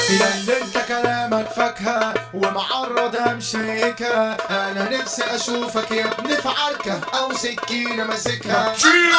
يا اللي انت كلامك فاكهة ومعرضها مشيكة انا نفسي اشوفك يا ابني في عركة او سكينة ماسكها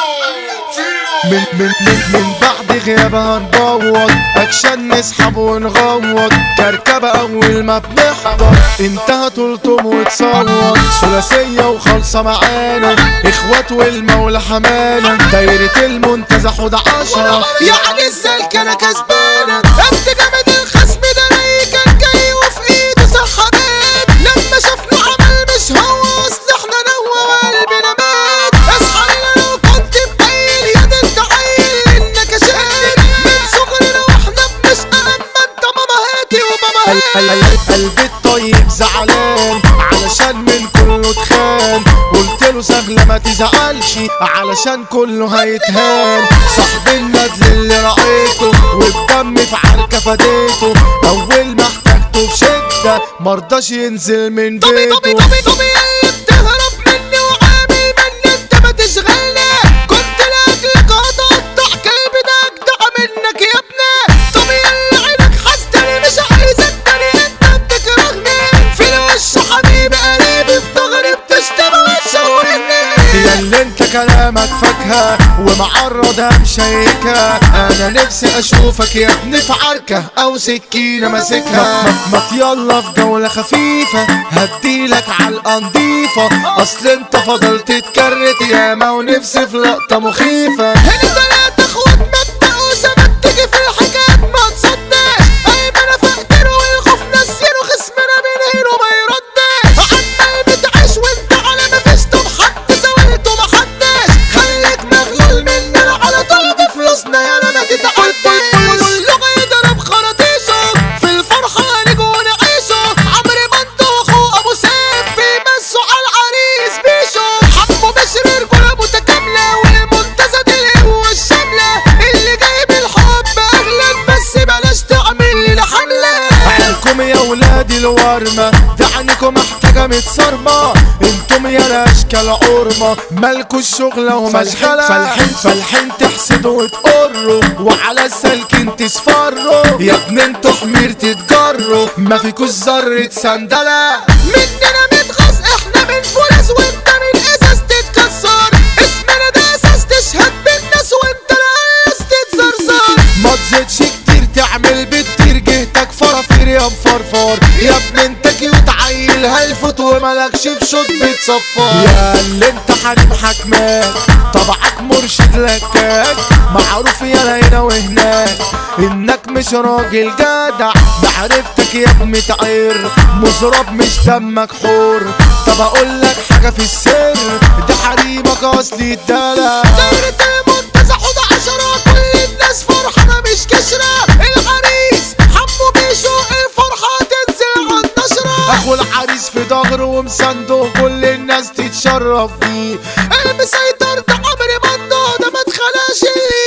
من من من من بعد غيابها نبوط اكشن نسحب ونغوط كركبة اول ما بنحضر انتهى طولتم وتصوت ثلاثية وخالصة معانا اخوات والمولى حمانا دايرة المنتزه حود عشرة يعني السلك انا كسبانة انت جامد الخصم ده راي كان جاي وفي ايده سحبات لما شافنا عمل مش هو اصل احنا نوى وقلبنا مات اصحى لنا لو كنت بقيل يا ده انت عيل انك شايل من صغرنا واحنا بنشقى اما انت ماما هاتي وبابا هاتي قلبي الطيب زعلان علشان من كله اتخان قلت له سهلة ما تزعلش علشان كله هيتهان صاحب الندل اللي رأيته والدم في عركة فديته أول ما احتاجته في شدة مرضاش ينزل من بيته طبي طبي طبي اللي بتهرب مني وعامل مني انت ما تشغلني كنت لاجلك هتقطع كلبي ده اجدع منك يا ابني طبي اللي عينك حاسدني مش عايزك تاني انت بتكرهني في الوش حبيبي قريبي في ظهري بتشتم وتشاورني يا اللي انت كلامك فاكهة ومعرضها مشيكة انا نفسي اشوفك يا ابني في عركة او سكينة ماسكها ما- ما يلا في جولة خفيفة هديلك علقة نضيفة اصل انت فضلت تكرت ياما ونفسي في لقطة مخيفة هنا تلات اخوات مبدأ وثبات تيجي في الحكايات ما تصدقش ايمن فقدر والخوف نسينه خصمنا بينهينه ما يردش عمال بتعيش وانت على ما فيش طب حد زاولته ما حدش خليك مغلول مننا على طلب فلوسنا يا ما تتعدش كله يضرب خراطيشه في الفرحة نيجوا ونعيشه عمري منطو واخوه ابو سيف بيمسوا على العريس بيشو حمو بشر رجولة متكاملة والمنتزه دي القوة الشاملة اللي جايب الحب اغلى بس بلاش تعمل لنا حملة عينكم يا ولادي الورمة دعنكم محتاجة متصرمة انتم يا الاشكال عرمة مالكوا الشغلة ومشغلة فالحين فالحين تحسدوا وتقروا وعلى السلكين تصفروا يا ابن انتوا حمير تتجروا ما فيكوش ذرة سندلة مننا متغاظ احنا من فولاذ وانت من ازاز تتكسر اسمنا ده اساس تشهد بالناس وانت القياس تتزرزر ما تزيدش كتير تعمل بتطير جهتك فرافير يا مفرفر يا ابن انت كيوت عيل هلفت وملكش في شوط بتصفر يا اللي انت حريم حكماك طبعك مرشد لكاك معروف يا هنا وهناك انك مش راجل جدع بعرفتك يا ابن تعير مزرب مش دمك حور طب اقول لك حاجه في السر ده حريمك اصلي الدلع دايرة المنتزه حوض عشرة كل الناس فرحانة مش كشرة العريس حمو بيشوق الفرحة تنزل على النشرة اخو العريس في ظهره ومسانده كل الناس تتشرف بيه المسيطر ده عمري مندو ده ما تخلاش اللي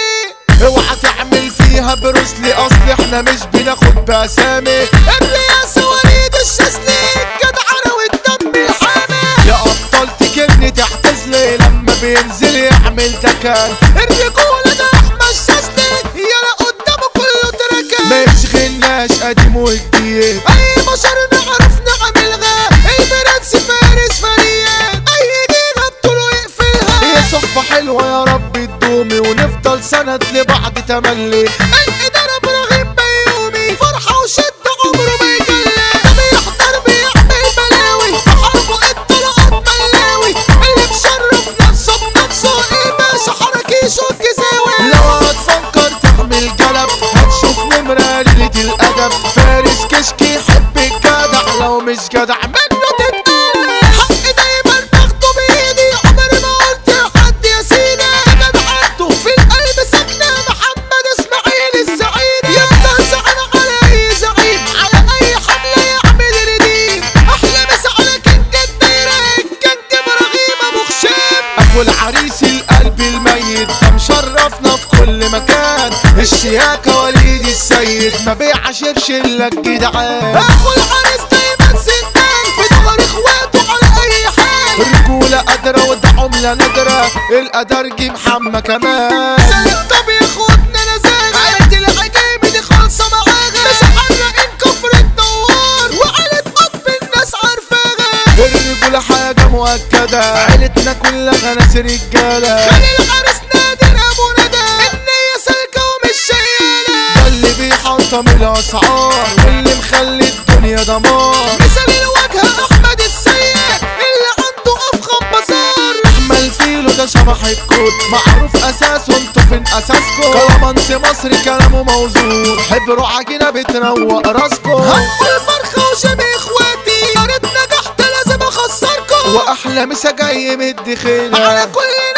جالي اوعى تعمل فيها بروسلي اصل احنا مش بناخد باسامي الرئاسة وليد الشاذلي الجدعنة والدم الحامي يا ابطال تكني تعتزلي لما بينزل يعمل دكان الرجولة ده احمد الشاذلي يلا قدامه كله تركان ما يشغلناش قديم وجديد اي بشر نعرف نعمل غا البرنس فارس فريق اي جيغة بطوله يقفلها هي صحبة حلوة يا رب تدومي ونفضل سند لبعض تملي الإدارة ابراهيم بيومي فرحة وشدة عمره ما يكلم ده بيحضر بيعمل بلاوي في حربه الطلقات ملاوي اللي مشرف نفسه بنفسه الباشا حركيشه الجزاوي لو هتفكر تعمل جلب هتشوف نمرة ليلة الأدب فارس كشكي يحب الجدع لو مش جدع منه تتقلب حقي دايما باخده بإيدي عمري ما قلت لحد يا سيدي جدعنته في القلب ساكنة محمد اسماعيل السعيد يفضل زعل على أي زعيم على أي حملة يعمل رديم أحلى مسا على كنج الدايرة الكنج إبراهيم أبو خشام أبو العريس القلب الميت ده مشرفنا في كل مكان الشياكة وليد السيد ما بيعاشرش إلا الجدعان أخو العريس دايما سندان في ظهر إخواته على أي حال الرجولة قادرة وده عملة نادرة الأدرجي محمى كمان سلم طب ياخدنا نزاهة عيلة العجيب دي خالصة معاها فيها ناس رجالة خلي العرس نادر ابو ندى النية سالكة ومش شيالة ده اللي بيحطم الاسعار واللي مخلي الدنيا دمار مثال الواجهة احمد السيد اللي عنده افخم بازار احمل فيلو ده شبح الكود معروف اساسه انتوا فين اساسكم كلامانس مصري كلامه موزون حبروا عجينة بتروق راسكم هنقول فرخة وشبه اخواتي يا ريت نجحت لازم اخسركم واحلى مسا جاي مدي خيلة على كل